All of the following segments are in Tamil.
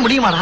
முடியுமாடா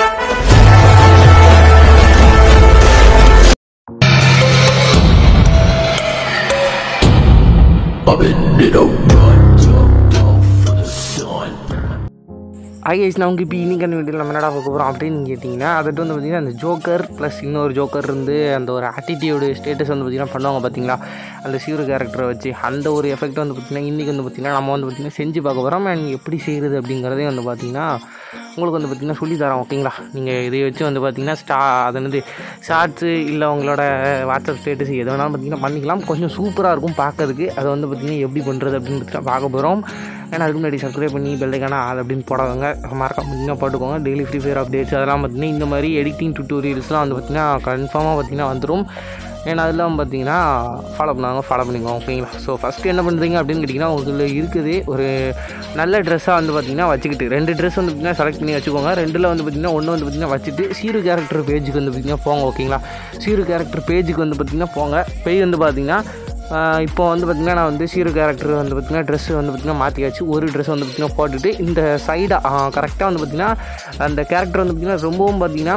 ஐஎஸ் நான் உங்களுக்கு இப்போ இன்னைக்கு வீட்டில் நம்ம என்னடா பார்க்க போகிறோம் அப்படின்னு கேட்டிங்கன்னா அதுட்டு வந்து பார்த்திங்கன்னா அந்த ஜோக்கர் ப்ளஸ் இன்னொரு ஜோக்கர் இருந்து அந்த ஒரு ஆட்டிடியூடு ஸ்டேட்டஸ் வந்து பார்த்திங்கன்னா பண்ணுவாங்க பார்த்தீங்களா அந்த சீரு கேரக்டரை வச்சு அந்த ஒரு எஃபெக்ட் வந்து பார்த்திங்கன்னா இன்றைக்கி வந்து பார்த்திங்கன்னா நம்ம வந்து பார்த்திங்கன்னா செஞ்சு பார்க்க போகிறோம் அண்ட் எப்படி செய்கிறது அப்படிங்கிறதே வந்து பார்த்திங்கன்னா உங்களுக்கு வந்து பார்த்திங்கன்னா சொல்லி தரோம் ஓகேங்களா நீங்கள் இதை வச்சு வந்து பார்த்திங்கன்னா ஸ்டா அது என்னது ஷார்ட்ஸு இல்லை உங்களோட வாட்ஸ்அப் ஸ்டேட்டஸ் எது வேணாலும் பார்த்திங்கன்னா பண்ணிக்கலாம் கொஞ்சம் சூப்பராக இருக்கும் பார்க்கறதுக்கு அதை வந்து பார்த்திங்கன்னா எப்படி பண்ணுறது அப்படின்னு பார்த்திங்கன்னா பார்க்க போகிறோம் ஏன்னா அதுக்கு முன்னாடி சப்ஸ்கிரைப் பண்ணி பெல்லைக்கான ஆள் அப்படின்னு போடாதவங்க மறக்காம பார்த்தீங்கன்னா போட்டுக்கோங்க டெய்லி ஃப்ரீ ஃபயர் அப்டேட்ஸ் அதெல்லாம் பார்த்தீங்கன்னா இந்த மாதிரி எடிட்டிங் டுட்டோரியல்ஸ்லாம் வந்து பார்த்திங்கன்னா கன்ஃபார்மாக பார்த்திங்கன்னா வந்துடும் ஏன்னா அதெல்லாம் பார்த்தீங்கன்னா ஃபாலோ பண்ணாங்க ஃபாலோ பண்ணிக்கோங்க ஓகேங்களா ஸோ ஃபஸ்ட்டு என்ன பண்ணுறீங்க அப்படின்னு கேட்டிங்கன்னா உங்களுக்கு இருக்குது ஒரு நல்ல ட்ரெஸ்ஸாக வந்து பார்த்திங்கன்னா வச்சுக்கிட்டு ரெண்டு ட்ரெஸ் வந்து பார்த்திங்கன்னா செலக்ட் பண்ணி வச்சுக்கோங்க ரெண்டில் வந்து பார்த்திங்கன்னா ஒன்று வந்து பார்த்திங்கன்னா வச்சுட்டு சீரு கேரக்டர் பேஜுக்கு வந்து பார்த்திங்கன்னா போங்க ஓகேங்களா சீரு கேரக்டர் பேஜுக்கு வந்து பார்த்திங்கன்னா போங்க பேஜ் வந்து பார்த்திங்கன்னா ஆஹ் இப்போ வந்து பார்த்திங்கன்னா நான் வந்து சீரு கேரக்டர் வந்து பார்த்திங்கன்னா ட்ரெஸ் வந்து பார்த்திங்கன்னா மாற்றியாச்சு ஒரு ட்ரெஸ் வந்து பார்த்திங்கன்னா போட்டுட்டு இந்த சைடாக கரெக்டாக வந்து பார்த்திங்கன்னா அந்த கேரக்டர் வந்து பார்த்திங்கன்னா ரொம்பவும் பார்த்திங்கன்னா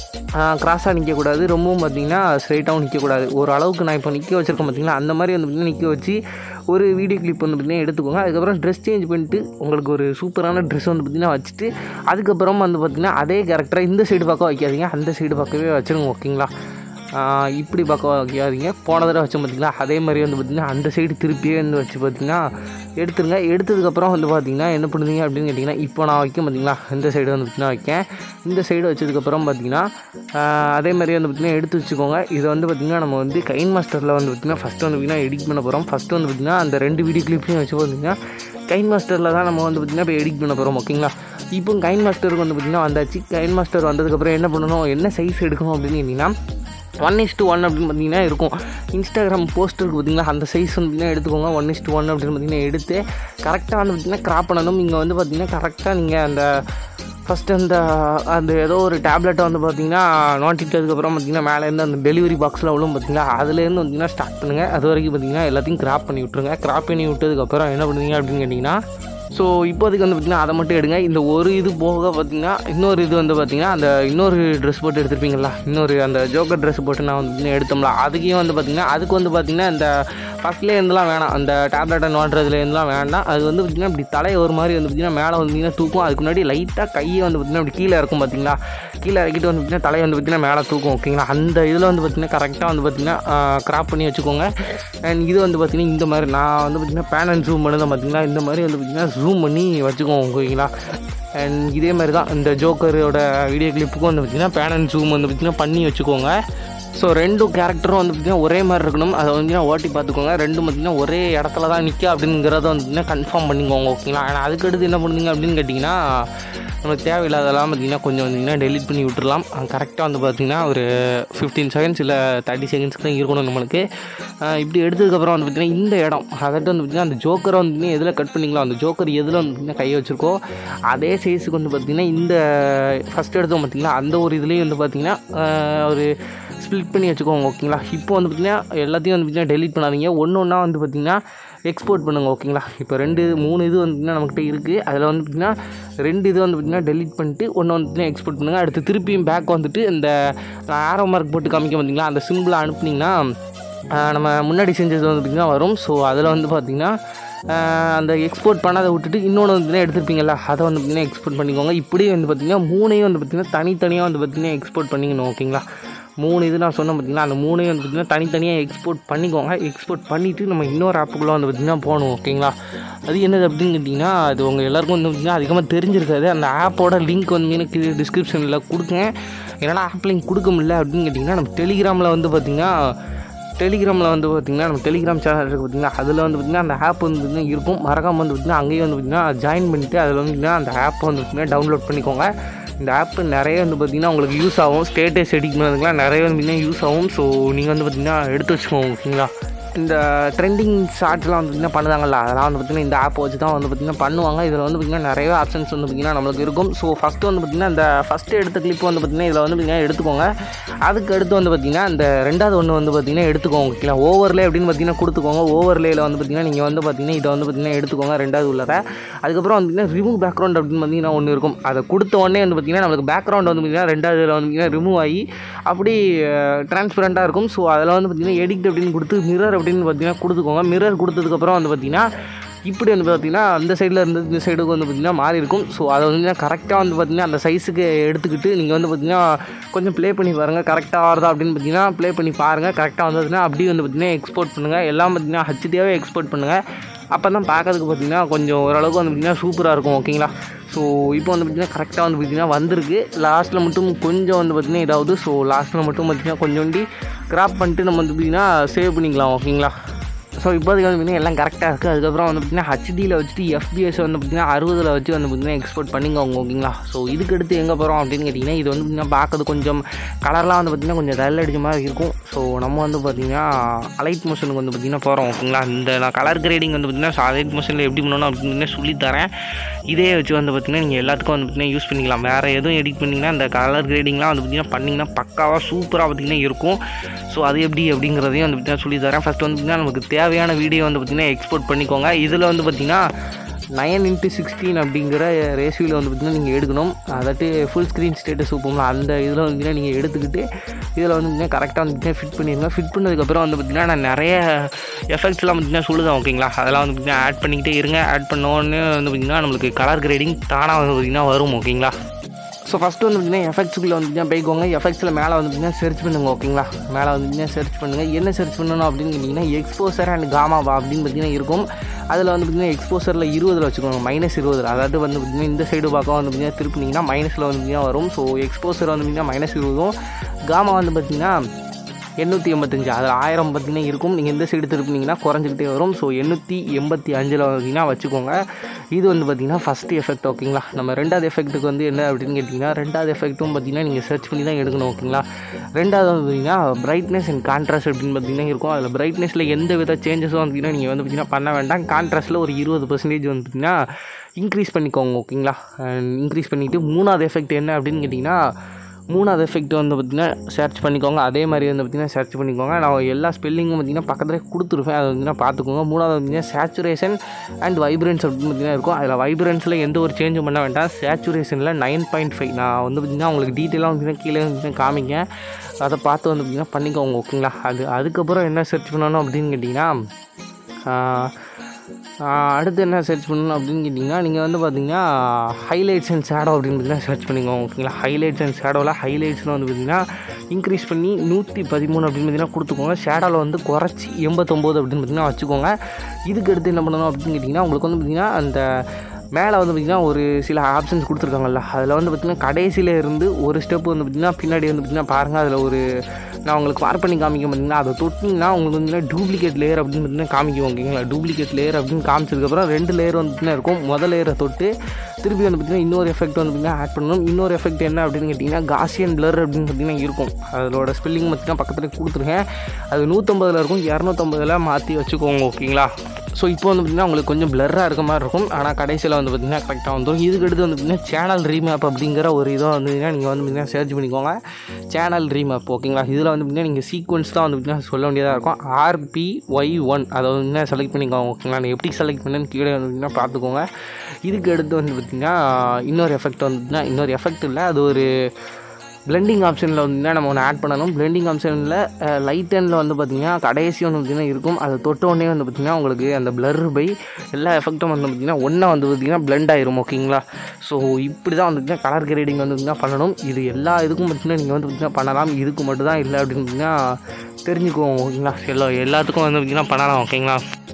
கிராஸாக நிற்கக்கூடாது ரொம்பவும் பார்த்திங்கன்னா ஸ்ட்ரைட்டாகவும் நிற்கக்கூடாது ஒரு அளவுக்கு நான் இப்போ நிற்க வச்சுருக்கேன் பார்த்திங்களா அந்த மாதிரி வந்து பார்த்திங்கன்னா நிற்க வச்சு ஒரு வீடியோ கிளிப் வந்து பார்த்திங்கன்னா எடுத்துக்கோங்க அதுக்கப்புறம் ட்ரெஸ் சேஞ்ச் பண்ணிட்டு உங்களுக்கு ஒரு சூப்பரான ட்ரெஸ் வந்து பார்த்திங்கன்னா வச்சுட்டு அதுக்கப்புறம் வந்து பார்த்திங்கன்னா அதே கேரக்டரை இந்த சைடு பக்கம் வைக்காதீங்க அந்த சைடு பக்கமே வச்சுருங்க ஓகேங்களா ஆஹ் இப்படி பக்கம் வைக்காதீங்க போன தடவை வச்சோம் பார்த்தீங்களா அதே மாதிரி வந்து பார்த்திங்கன்னா அந்த சைடு திருப்பியே வந்து வச்சு பார்த்திங்கன்னா எடுத்துருங்க எடுத்ததுக்கப்புறம் வந்து பார்த்திங்கன்னா என்ன பண்ணுறீங்க அப்படின்னு கேட்டிங்கன்னா இப்போ நான் வைக்க பார்த்தீங்களா இந்த சைடு வந்து பார்த்திங்கன்னா வைக்கேன் இந்த சைடு வச்சதுக்கப்புறம் பார்த்திங்கன்னா ஆஹ் அதே மாதிரி வந்து பார்த்திங்கன்னா எடுத்து வச்சுக்கோங்க இதை வந்து பார்த்திங்கன்னா நம்ம வந்து கைன் மாஸ்டரில் வந்து பார்த்திங்கன்னா ஃபஸ்ட்டு வந்து பார்த்திங்கன்னா எடிட் பண்ண போகிறோம் ஃபஸ்ட்டு வந்து பார்த்திங்கன்னா அந்த ரெண்டு வீடியோ கிளிப்பையும் வச்சு பார்த்திங்கன்னா கைன் மாஸ்டரில் தான் நம்ம வந்து பார்த்திங்கன்னா இப்போ எடிட் பண்ண போகிறோம் ஓகேங்களா இப்போ கைன் மாஸ்டருக்கு வந்து பார்த்திங்கன்னா வந்தாச்சு கைன் மாஸ்டர் வந்ததுக்கப்புறம் என்ன பண்ணணும் என்ன சைஸ் எடுக்கணும் அப்படின்னு கேட்டிங்கன்னா ஒன் இஸ் டு ஒன் அப்படின்னு பார்த்தீங்கன்னா இருக்கும் இன்ஸ்டாகிராம் போஸ்டருக்கு பார்த்தீங்கன்னா அந்த சைஸ் வந்து பார்த்தீங்கன்னா எடுத்துக்கோங்க ஒன் இஸ் டு ஒன் அப்படின்னு பார்த்தீங்கன்னா எடுத்து கரெக்டாக வந்து பார்த்தீங்கன்னா கிராப் பண்ணணும் இங்கே வந்து பார்த்தீங்கன்னா கரெக்டாக நீங்கள் அந்த ஃபஸ்ட்டு அந்த அந்த ஏதோ ஒரு டேப்லெட்டை வந்து பார்த்தீங்கன்னா நோட்டிட்டதுக்கப்புறம் பார்த்தீங்கன்னா மேலேருந்து அந்த டெலிவரி பாக்ஸில் அவ்வளோ பார்த்தீங்கன்னா அதுலேருந்து பார்த்தீங்கன்னா ஸ்டார்ட் பண்ணுங்கள் அது வரைக்கும் பார்த்தீங்கன்னா எல்லாத்தையும் கிராப் பண்ணி விட்ருங்க கிராப் பண்ணி விட்டதுக்கப்புறம் என்ன பண்ணுவீங்க அப்படின்னு கேட்டிங்கன்னா ஸோ இப்போதைக்கு வந்து பார்த்திங்கன்னா அதை மட்டும் எடுங்க இந்த ஒரு இது போக பார்த்திங்கன்னா இன்னொரு இது வந்து பார்த்திங்கன்னா அந்த இன்னொரு ட்ரெஸ் போட்டு எடுத்திருப்பீங்களா இன்னொரு அந்த ஜோக்கர் ட்ரெஸ் போட்டு நான் வந்து பார்த்தீங்கன்னா எடுத்தோம்ல அதுக்கே வந்து பார்த்திங்கன்னா அதுக்கு வந்து பார்த்திங்கன்னா இந்த ஃபஸ்ட்லேயே இருந்துலாம் வேணாம் அந்த டேப்லெட்டை நோட்டுறதுல இருந்துலாம் வேண்டாம் அது வந்து பார்த்திங்கன்னா இப்படி தலையை ஒரு மாதிரி வந்து பார்த்திங்கன்னா மேலே வந்தீங்கன்னா தூக்கும் அதுக்கு முன்னாடி லைட்டாக கையை வந்து பார்த்திங்கன்னா இப்படி கீழே இருக்கும் பார்த்தீங்களா கீழே இறக்கிட்டு வந்து பார்த்திங்கன்னா தலையை வந்து பார்த்திங்கன்னா மேலே தூக்கும் ஓகேங்களா அந்த இதில் வந்து பார்த்திங்கன்னா கரெக்டாக வந்து பார்த்திங்கன்னா கிராப் பண்ணி வச்சுக்கோங்க அண்ட் இது வந்து பார்த்திங்கன்னா இந்த மாதிரி நான் வந்து பார்த்திங்கன்னா பேன் அண்ட் ஜூம் பண்ணதான் பார்த்திங்கன்னா இந்த மாதிரி வந்து பார்த்திங்கன்னா ஜூம் பண்ணி வச்சுக்கோங்க ஓகேங்களா அண்ட் இதே மாதிரி தான் இந்த ஜோக்கரோட வீடியோ கிளிப்புக்கும் வந்து பார்த்திங்கன்னா பேன் அண்ட் ஜூம் வந்து பார்த்திங்கன்னா பண்ணி வச்சுக்கோங்க ஸோ ரெண்டும் கேரக்டரும் வந்து பார்த்திங்கன்னா ஒரே மாதிரி இருக்கணும் அதை வந்து ஓட்டி பார்த்துக்கோங்க ரெண்டும் பார்த்திங்கன்னா ஒரே இடத்துல தான் நிற்க அப்படிங்கிறத வந்து பார்த்திங்கன்னா கன்ஃபார்ம் பண்ணிக்கோங்க ஓகேங்களா ஆனால் அதுக்கடுத்து என்ன பண்ணுவீங்க அப்படின்னு கேட்டிங்கன்னா நமக்கு தேவையில்லாதெல்லாம் பார்த்திங்கன்னா கொஞ்சம் வந்தீங்கன்னா டெலிட் பண்ணி விட்டுறலாம் கரெக்டாக வந்து பார்த்திங்கன்னா ஒரு ஃபிஃப்டீன் செகண்ட்ஸ் இல்லை தேர்ட்டி செகண்ட்ஸ்க்கு தான் இருக்கணும் நம்மளுக்கு அஹ் இப்படி எடுத்ததுக்கப்புறம் வந்து பார்த்திங்கன்னா இந்த இடம் அதாவது வந்து பார்த்திங்கன்னா அந்த ஜோக்கரை வந்து பார்த்திங்கன்னா எதில் கட் பண்ணிங்களோ அந்த ஜோக்கர் எதில் வந்து பார்த்திங்கன்னா கையை வச்சுருக்கோ அதே சைஸுக்கு வந்து பார்த்திங்கன்னா இந்த ஃபஸ்ட் எடுத்தோம் பார்த்திங்களா அந்த ஒரு இதுலேயும் வந்து பார்த்திங்கன்னா அஹ் ஒரு ஸ்ப்ளிட் பண்ணி வச்சுக்கோங்க ஓகேங்களா இப்போ வந்து பார்த்திங்கன்னா எல்லாத்தையும் வந்து பார்த்திங்கன்னா டெலிட் பண்ணாதீங்க ஒன்று ஒன்றா வந்து பார்த்திங்கன்னா எக்ஸ்போர்ட் பண்ணுங்க ஓகேங்களா இப்போ ரெண்டு மூணு இது வந்து பார்த்திங்கன்னா நம்மக்கிட்ட இருக்குது அதில் வந்து பார்த்திங்கன்னா ரெண்டு இது வந்து பார்த்திங்கன்னா டெலிட் பண்ணிட்டு ஒன்று வந்து பார்த்திங்கன்னா எக்ஸ்போர்ட் பண்ணுங்கள் அடுத்து திருப்பியும் பேக் வந்துட்டு இந்த ஆரோ மார்க் போட்டு காமிக்க பார்த்தீங்களா அந்த சிம்பிளை அனுப்புனீங்கன்னா ஆஹ் நம்ம முன்னாடி செஞ்சது வந்து பார்த்திங்கன்னா வரும் ஸோ அதில் வந்து பார்த்திங்கன்னா ஆஹ் அந்த எக்ஸ்போர்ட் பண்ணாத விட்டுட்டு இன்னொன்று வந்து எடுத்திருப்பீங்கல்ல அதை வந்து பார்த்திங்கன்னா எக்ஸ்போர்ட் பண்ணிக்கோங்க இப்படி வந்து பார்த்திங்கன்னா மூணையும் வந்து பார்த்திங்கன்னா தனித்தனியாக வந்து பார்த்திங்கன்னா எக்ஸ்போர்ட் பண்ணிக்கணும் ஓகேங்களா மூணு இது நான் சொன்னேன் பார்த்தீங்கன்னா அந்த மூணையும் வந்து பார்த்திங்கன்னா தனித்தனியாக எக்ஸ்போர்ட் பண்ணிக்கோங்க எக்ஸ்போர்ட் பண்ணிவிட்டு நம்ம இன்னொரு ஆப்புக்குள்ளே வந்து பார்த்திங்கன்னா போகணும் ஓகேங்களா அது என்னது அப்படின்னு கேட்டிங்கன்னா அது உங்கள் எல்லாருக்கும் வந்து பார்த்திங்கன்னா அதிகமாக தெரிஞ்சிருக்காது அந்த ஆப்போட லிங்க் வந்து எனக்கு டிஸ்கிரிப்ஷனில் கொடுக்கேன் என்னடா ஆப் லிங்க் கொடுக்க முடியல அப்படின்னு கேட்டிங்கன்னா நம்ம டெலிகிராமில் வந்து பார்த்திங்கன்னா டெலிகிராமில் வந்து பார்த்திங்கன்னா நம்ம டெலிகிராம் சேனல் இருக்குது பார்த்திங்கன்னா அதில் வந்து பார்த்திங்கன்னா அந்த ஆப் வந்து பார்த்திங்கன்னா இருக்கும் மறக்காமல் வந்து பார்த்திங்கன்னா அங்கேயும் வந்து பார்த்திங்கன்னா ஜாயின் பண்ணிவிட்டு அதில் வந்து பார்த்திங்கன்னா அந்த ஆப்பை வந்து பார்த்திங்கன்னா டவுன்லோட் பண்ணிக்கோங்க இந்த ஆப் நிறைய வந்து பார்த்திங்கன்னா உங்களுக்கு யூஸ் ஆகும் ஸ்டேட்டஸ் எடிட் பண்ணுறதுக்குலாம் நிறைய வந்து பார்த்திங்கன்னா யூஸ் ஆகும் ஸோ நீங்கள் வந்து பார்த்திங்கன்னா எடுத்து வச்சுக்கோங்க ஓகேங்களா இந்த ட்ரெண்டிங் ஷார்ட்ஸ்லாம் வந்து பார்த்திங்கன்னா பண்ணுறாங்கல்ல அதெல்லாம் வந்து பார்த்திங்கன்னா இந்த ஆப் வச்சு தான் வந்து பார்த்திங்கன்னா பண்ணுவாங்க இதில் வந்து பார்த்திங்கன்னா நிறைய ஆப்ஷன்ஸ் வந்து பார்த்திங்கன்னா நம்மளுக்கு இருக்கும் ஸோ ஃபஸ்ட்டு வந்து பார்த்திங்கன்னா இந்த ஃபஸ்ட்டு எடுத்த கிளிப் வந்து பார்த்திங்கன்னா இதில் வந்து பார்த்திங்கன்னா எடுத்துக்கோங்க அதுக்கு அடுத்து வந்து பார்த்திங்கன்னா இந்த ரெண்டாவது ஒன்று வந்து பார்த்திங்கன்னா எடுத்துக்கோங்க ஓகேங்களா ஓவர்லே அப்படின்னு பார்த்திங்கன்னா கொடுத்துக்கோங்க ஓவர்லேயில் வந்து பார்த்திங்கன்னா நீங்கள் வந்து பார்த்திங்கன்னா இதை வந்து பார்த்திங்கன்னா எடுத்துக்கோங்க ரெண்டாவது உள்ளதை அதுக்கப்புறம் வந்து பார்த்திங்கன்னா ரிமூவ் பேக்ரவுண்ட் அப்படின்னு பார்த்திங்கன்னா ஒன்று இருக்கும் அதை கொடுத்த உடனே வந்து பார்த்திங்கன்னா நம்மளுக்கு பேக்ரவுண்ட் வந்து பார்த்திங்கன்னா ரெண்டாவது இதில் வந்து பார்த்திங்கன்னா ரிமூவ் ஆகி அப்படி டிரான்ஸ்பரண்ட்டாக இருக்கும் ஸோ அதில் வந்து பார்த்திங்கன்னா எடிக்ட் அப்படின்னு கொடுத்து மிரர் அப்படின்னு பார்த்திங்கன்னா கொடுத்துக்கோங்க மிரர் கொடுத்ததுக்கப்புறம் வந்து பார்த்திங்கன்னா இப்படி வந்து பார்த்திங்கன்னா அந்த சைடில் இருந்து இந்த சைடுக்கு வந்து பார்த்திங்கன்னா மாறி இருக்கும் ஸோ அதை வந்து கரெக்டாக வந்து பார்த்திங்கன்னா அந்த சைஸுக்கு எடுத்துக்கிட்டு நீங்கள் வந்து பார்த்திங்கன்னா கொஞ்சம் ப்ளே பண்ணி பாருங்கள் கரெக்டாக வருதா அப்படின்னு பார்த்தீங்கன்னா ப்ளே பண்ணி பாருங்கள் கரெக்டாக வந்ததுன்னா அப்படியே வந்து பார்த்திங்கன்னா எக்ஸ்போர்ட் பண்ணுங்கள் எல்லாம் பார்த்திங்கன்னா ஹச்டியாகவே எக்ஸ்போர்ட் பண்ணுங்கள் அப்போ தான் பார்க்கறதுக்கு பார்த்திங்கன்னா கொஞ்சம் ஓரளவுக்கு வந்து பார்த்திங்கன்னா சூப்பராக இருக்கும் ஓகேங்களா ஸோ இப்போ வந்து பார்த்திங்கன்னா கரெக்டாக வந்து பார்த்திங்கன்னா வந்திருக்கு லாஸ்ட்டில் மட்டும் கொஞ்சம் வந்து பார்த்திங்கன்னா இதாவது ஸோ லாஸ்ட்டில் மட்டும் பார்த்திங்கன்னா கொஞ்சோண்டி கிராப் பண்ணிட்டு நம்ம வந்து பார்த்திங்கன்னா சேவ் பண்ணிக்கலாம் ஓகேங்களா ஸோ இப்போதைக்கு வந்து பார்த்திங்கன்னா எல்லாம் கரெக்டாக இருக்குது அதுக்கப்புறம் வந்து பார்த்திங்கன்னா ஹச்டியில் வச்சுட்டு எஃபிஎஸ் வந்து பார்த்திங்கன்னா அறுபதில் வச்சு வந்து பார்த்திங்கன்னா எக்ஸ்போர்ட் பண்ணிக்கோங்க ஓகேங்களா ஸோ இதுக்கு அடுத்து எங்கே போகிறோம் அப்படின்னு கேட்டிங்கன்னா இது வந்து பார்த்திங்கன்னா பார்க்கறது கொஞ்சம் கலர்லாம் வந்து பார்த்திங்கன்னா கொஞ்சம் டல் அடிச்ச மாதிரி இருக்கும் ஸோ நம்ம வந்து பார்த்திங்கன்னா அலைட் மோஷனுக்கு வந்து பார்த்திங்கன்னா போகிறோம் ஓகேங்களா இந்த நான் கலர் கிரேடிங் வந்து பார்த்திங்கன்னா அலைட் மோஷனில் எப்படி பண்ணணும் அப்படின்னு சொல்லித்தரேன் இதே வச்சு வந்து பார்த்திங்கன்னா நீங்கள் எல்லாத்துக்கும் வந்து பார்த்திங்கன்னா யூஸ் பண்ணிக்கலாம் வேறு எதுவும் எடிட் பண்ணிங்கன்னா இந்த கலர் கிரேடிங்லாம் வந்து பார்த்திங்கன்னா பண்ணிங்கன்னா பக்காவாக சூப்பராக பார்த்திங்கன்னா இருக்கும் ஸோ அது எப்படி அப்படிங்கிறதையும் வந்து பார்த்திங்கன்னா சொல்லித்தரேன் ஃபஸ்ட் வந்து பார்த்திங்கன்னா நமக்கு தேவையான வீடியோ வந்து பார்த்திங்கன்னா எக்ஸ்போர்ட் பண்ணிக்கோங்க இதில் வந்து பார்த்திங்கன்னா நயன் இன்ட்டு சிக்ஸ்டீன் அப்படிங்கிற ரேஷியோவில் வந்து பார்த்திங்கன்னா நீங்கள் எடுக்கணும் அதாட்டு ஃபுல் ஸ்க்ரீன் ஸ்டேட்டஸ் சூப்போம்ல அந்த இதில் வந்து பார்த்திங்கன்னா நீங்கள் எடுத்துக்கிட்டு இதில் வந்து பார்த்திங்கன்னா கரெக்டாக வந்து பார்த்திங்கன்னா ஃபிட் பண்ணிடுங்க ஃபிட் பண்ணதுக்கப்புறம் வந்து பார்த்திங்கன்னா நான் நிறைய எஃபெக்ட்ஸ்லாம் பார்த்திங்கன்னா சொல்லுதேன் ஓகேங்களா அதெல்லாம் வந்து பார்த்திங்கன்னா ஆட் பண்ணிக்கிட்டே இருங்க ஆட் பண்ணோன்னு வந்து பார்த்திங்கன்னா நம்மளுக்கு கலர் கிரேடிங் தானாக வந்து பார்த்திங்கன்னா வரும் ஓகேங்களா ஸோ ஃபஸ்ட்டு வந்து பார்த்திங்கன்னா எஃபெக்ட்ஸுக்குள்ளே வந்து பார்த்தீங்கன்னா போய்க்கோங்க எஃபெக்ட்ஸில் மேலே வந்து பார்த்தீங்கன்னா சர்ச் பண்ணுங்க ஓகேங்களா மேலே வந்து பார்த்தீங்கன்னா சர்ச் பண்ணுங்கள் என்ன சர்ச் பண்ணணும் அப்படின்னு கேட்டிங்கன்னா எக்ஸ்போசர் அண்ட் காமாவா அப்படின்னு பார்த்தீங்கன்னா இருக்கும் அதில் வந்து பார்த்திங்கன்னா எக்ஸ்போசரில் இருபதில் வச்சுக்கோங்க மைனஸ் இருபது அதாவது வந்து பார்த்திங்கன்னா இந்த சைடு பக்கம் வந்து பார்த்திங்கன்னா திருப்பினீங்கன்னா மைனஸில் வந்து பார்த்திங்கன்னா வரும் ஸோ எக்ஸ்போசர் வந்து பார்த்திங்கன்னா மைனஸ் இருபதும் காமா வந்து பார்த்திங்கன்னா எண்ணூற்றி எண்பத்தஞ்சு அதில் ஆயிரம் பார்த்திங்கன்னா இருக்கும் நீங்கள் எந்த சைடு திருப்பினீங்கன்னா குறைஞ்சிக்கிட்டே வரும் ஸோ எண்ணூற்றி எண்பத்தி அஞ்சில் பார்த்தீங்கன்னா வச்சுக்கோங்க இது வந்து பார்த்திங்கன்னா ஃபஸ்ட்டு எஃபெக்ட் ஓகேங்களா நம்ம ரெண்டாவது எஃபெக்ட்டுக்கு வந்து என்ன அப்படின்னு கேட்டிங்கன்னா ரெண்டாவது எஃபெக்ட்டும் பார்த்திங்கன்னா நீங்கள் சர்ச் பண்ணி தான் எடுக்கணும் ஓகேங்களா ரெண்டாவது வந்து பார்த்திங்கன்னா பிரைட்னஸ் அண்ட் கான்ட்ராஸ்ட் அப்படின்னு பார்த்திங்கன்னா இருக்கும் அதில் பிரைட்னஸில் எந்த வித சேஞ்சஸும் பார்த்திங்கன்னா நீங்கள் வந்து பார்த்திங்கன்னா பண்ண வேண்டாம் கான்ட்ராஸ்ட்டில் ஒரு இருபது பர்சன்டேஜ் வந்து பார்த்திங்கன்னா இன்க்ரீஸ் பண்ணிக்கோங்க ஓகேங்களா இன்க்ரீஸ் பண்ணிவிட்டு மூணாவது எஃபெக்ட் என்ன அப்படின்னு கேட்டிங்கன்னா மூணாவது எஃபெக்ட் வந்து பார்த்திங்கன்னா சர்ச் பண்ணிக்கோங்க அதே மாதிரி வந்து பார்த்திங்கன்னா சர்ச் பண்ணிக்கோங்க நான் எல்லா ஸ்பெல்லிங்கும் பார்த்திங்கன்னா பக்கத்தில் கொடுத்துருப்பேன் அதை வந்து பார்த்துக்கோங்க மூணாவது பார்த்திங்கன்னா சேச்சுரேஷன் அண்ட் வைப்ரன்ஸ் அப்படின்னு பார்த்திங்கன்னா இருக்கும் அதில் வைப்ரன்ஸில் எந்த ஒரு சேஞ்சும் பண்ண வேண்டாம் சேச்சுரேஷனில் நைன் பாயிண்ட் ஃபைவ் நான் வந்து பார்த்திங்கன்னா உங்களுக்கு டீட்டெயிலாக வந்து கீழே வந்து காமிங்க அதை பார்த்து வந்து பார்த்திங்கன்னா பண்ணிக்கோங்க ஓகேங்களா அது அதுக்கப்புறம் என்ன சர்ச் பண்ணணும் அப்படின்னு கேட்டிங்கன்னா அடுத்து என்ன சர்ச் பண்ணணும் அப்படின்னு கேட்டிங்கன்னா நீங்கள் வந்து பார்த்தீங்கன்னா ஹைலைட்ஸ் அண்ட் ஷேடோ அப்படின்னு பார்த்தீங்கன்னா சர்ச் பண்ணிக்கோங்க ஓகேங்களா ஹைலைட்ஸ் அண்ட் ஷேடோவில் ஹைலைட்ஸில் வந்து பார்த்தீங்கன்னா இன்க்ரீஸ் பண்ணி நூற்றி பதிமூணு அப்படின்னு பார்த்தீங்கன்னா கொடுத்துக்கோங்க ஷேடோவில் வந்து குறைச்சி எண்பத்தொம்போது அப்படின்னு பார்த்தீங்கன்னா வச்சுக்கோங்க இதுக்கு அடுத்து என்ன பண்ணணும் அப்படின்னு கேட்டிங்கன்னா உங்களுக்கு வந்து பார்த்திங்கன்னா அந்த மேலே வந்து பார்த்திங்கன்னா ஒரு சில ஆப்ஷன்ஸ் கொடுத்துருக்காங்கல்ல அதில் வந்து பார்த்திங்கன்னா கடைசியில் இருந்து ஒரு ஸ்டெப் வந்து பார்த்திங்கன்னா பின்னாடி வந்து பார்த்திங்கன்னா பாருங்கள் அதில் ஒரு நான் உங்களுக்கு மார்க் பண்ணி காமிக்க பார்த்தீங்கன்னா அதை தொட்டிங்கன்னா உங்களுக்கு வந்து டூப்ளிகேட் லேயர் அப்படின்னு பார்த்தீங்கன்னா காமிக்கும் ஓகேங்களா டூப்ளிகேட் லேயர் அப்படின்னு காமிச்சதுக்கப்புறம் ரெண்டு லேயர் வந்து பார்த்திங்கன்னா இருக்கும் முதல் லேயரை தொட்டு திருப்பி வந்து பார்த்திங்கன்னா இன்னொரு எஃபெக்ட் வந்து பார்த்திங்கன்னா ஆட் பண்ணணும் இன்னொரு எஃபெக்ட் என்ன அப்படின்னு கேட்டிங்கன்னா காசியன் பிளர் அப்படின்னு பார்த்திங்கன்னா இருக்கும் அதோட ஸ்பெல்லிங் பார்த்திங்கன்னா பக்கத்தில் கொடுத்துருக்கேன் அது நூற்றம்பதில் இருக்கும் இரநூத்தம்பதில் மாற்றி வச்சுக்கோங்க ஓகேங்களா ஸோ இப்போ வந்து பார்த்திங்கன்னா உங்களுக்கு கொஞ்சம் பிளர்ராக இருக்க மாதிரி இருக்கும் ஆனால் கடைசியில் வந்து பார்த்திங்கன்னா கரெக்டாக வந்துடும் இதுக்கு அடுத்து வந்து பார்த்திங்கன்னா சேனல் ரீமேப் அப்படிங்கிற ஒரு இதை வந்து நீங்கள் வந்து பார்த்திங்கன்னா சர்ச் பண்ணிக்கோங்க சேனல் ரீமேப் ஓகேங்களா இதில் வந்து பார்த்திங்கன்னா நீங்கள் சீக்வன்ஸ் தான் வந்து பார்த்திங்கன்னா சொல்ல வேண்டியதாக இருக்கும் ஆர்பி ஒய் ஒன் அதை வந்து செலக்ட் பண்ணிக்கோங்க ஓகேங்களா நான் எப்படி செலக்ட் பண்ணேன்னு கீழே வந்து பார்த்திங்கன்னா பார்த்துக்கோங்க இதுக்கு அடுத்து வந்து பார்த்திங்கன்னா இன்னொரு எஃபெக்ட் வந்து பார்த்திங்கன்னா இன்னொரு எஃபெக்ட் இல்லை அது ஒரு பிளெண்டிங் ஆப்ஷனில் வந்து நம்ம ஒன்று ஆட் பண்ணணும் பிளெண்டிங் ஆப்ஷனில் லைட் ஹேண்டில் வந்து பார்த்திங்கன்னா கடைசி ஒன்று பார்த்திங்கன்னா இருக்கும் அதை தொட்ட உடனே வந்து பார்த்திங்கன்னா உங்களுக்கு அந்த பிளர் பை எல்லா எஃபெக்ட்டும் வந்து பார்த்திங்கன்னா ஒன்றா வந்து பார்த்திங்கன்னா பிளெண்ட் ஆயிரும் ஓகேங்களா ஸோ இப்படி தான் வந்து பார்த்திங்கன்னா கலர் கிரேடிங் வந்து பார்த்திங்கன்னா பண்ணணும் இது எல்லா இதுக்கும் பார்த்திங்கன்னா நீங்கள் வந்து பார்த்திங்கன்னா பண்ணலாம் இதுக்கு மட்டும் தான் இல்லை அப்படின்னு பார்த்திங்கன்னா தெரிஞ்சுக்குவோம் ஓகேங்களா எல்லா எல்லாத்துக்கும் வந்து பார்த்திங்கன்னா பண்ணலாம் ஓகேங்களா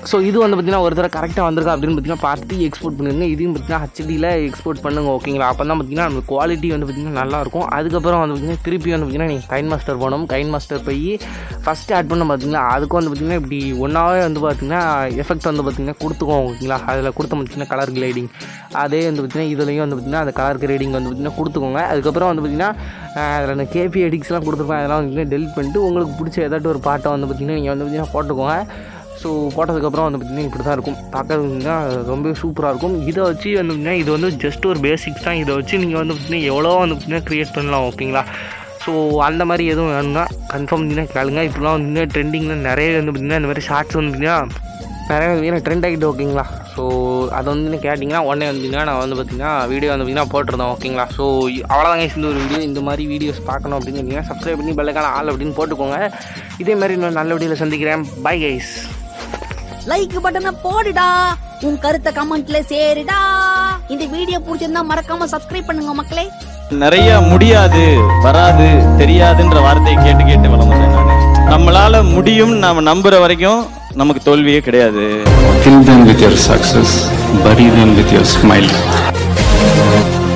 ஸோ இது வந்து பார்த்தீங்கன்னா ஒரு தடவை கரெக்டாக வந்திருக்கா அப்படின்னு பார்த்தீங்கன்னா பார்த்துட்டு எக்ஸ்போர்ட் பண்ணிருங்க இதையும் பார்த்தீங்கன்னா ஹச்டியில் எக்ஸ்போர்ட் பண்ணுங்க ஓகேங்களா அப்போ தான் பார்த்தீங்கன்னா நம்ம குவாலிட்டி வந்து பார்த்தீங்கன்னா நல்லாயிருக்கும் அதுக்கப்புறம் வந்து பார்த்தீங்கன்னா திருப்பி வந்து பார்த்தீங்கன்னா நீங்கள் கைன் மாஸ்டர் போகணும் கைன் மாஸ்டர் போய் ஃபஸ்ட்டு ஆட் பண்ண பார்த்தீங்கன்னா அதுக்கு வந்து பார்த்தீங்கன்னா இப்படி ஒன்றாவே வந்து பார்த்தீங்கன்னா எஃபெக்ட் வந்து பார்த்தீங்கன்னா கொடுத்துக்கோம் ஓகேங்களா அதில் கொடுத்த பார்த்தீங்கன்னா கலர் கிளைடிங் அதே வந்து பார்த்தீங்கன்னா இதுலேயும் வந்து பார்த்தீங்கன்னா அந்த கலர் கிரேடிங் வந்து பார்த்தீங்கன்னா கொடுத்துக்கோங்க அதுக்கப்புறம் வந்து பார்த்தீங்கன்னா அதில் அந்த கேபி எடிக்ஸ்லாம் கொடுத்துருப்பேன் அதெல்லாம் வந்து டெலிட் பண்ணிட்டு உங்களுக்கு பிடிச்ச ஏதாட்டும் ஒரு பாட்டை வந்து பார்த்தீங்கன்னா நீங்கள் வந்து பார்த்தீங்கன்னா போட்டுக்கோங்க ஸோ போட்டதுக்கப்புறம் வந்து பார்த்திங்கன்னா இப்படி தான் இருக்கும் பார்க்கறதுனா ரொம்ப சூப்பராக இருக்கும் இதை வச்சு வந்து பார்த்திங்கன்னா இது வந்து ஜஸ்ட் ஒரு பேசிக்ஸ் தான் இதை வச்சு நீங்கள் வந்து பார்த்திங்கன்னா எவ்வளோ வந்து பார்த்திங்கன்னா க்ரியேட் பண்ணலாம் ஓகேங்களா ஸோ அந்த மாதிரி எதுவும் வேணும்னா கன்ஃபார்ம் பார்த்தீங்கன்னா கேளுங்க இப்போலாம் வந்து ட்ரெண்டிங்கில் நிறைய வந்து பார்த்திங்கன்னா இந்த மாதிரி ஷார்ட்ஸ் வந்து பார்த்திங்கன்னா நிறைய வந்து ட்ரெண்ட் ஆகிட்டு ஓகேங்களா ஸோ அதை வந்து கேட்டிங்கன்னா உடனே வந்தீங்கன்னா நான் வந்து பார்த்திங்கன்னா வீடியோ வந்து பார்த்திங்கன்னா போட்டிருந்தோம் ஓகேங்களா ஸோ அவ்வளோதாங்க இந்த ஒரு வீடியோ இந்த மாதிரி வீடியோஸ் பார்க்கணும் அப்படின்னு சொன்னீங்கன்னா சப்ஸ்கிரைப் பண்ணி பெல்லைக்கான ஆள் அப்படின்னு போட்டுக்கோங்க இதே மாதிரி இன்னும் நல்ல வீடியோவில் சந்திக்கிறேன் பை கைஸ் லைக் பட்டனை போடுடா உன் கருத்தை கமெண்ட்ல சேருடா இந்த வீடியோ பிடிச்சிருந்தா மறக்காம சப்ஸ்கிரைப் பண்ணுங்க மக்களே நிறைய முடியாது வராது தெரியாதுன்ற வார்த்தையை கேட்டு கேட்டு வளர்ந்தேன் நான் நம்மளால முடியும் நாம நம்புற வரைக்கும் நமக்கு தோல்வியே கிடையாது Fill them with your success, bury them with your smile.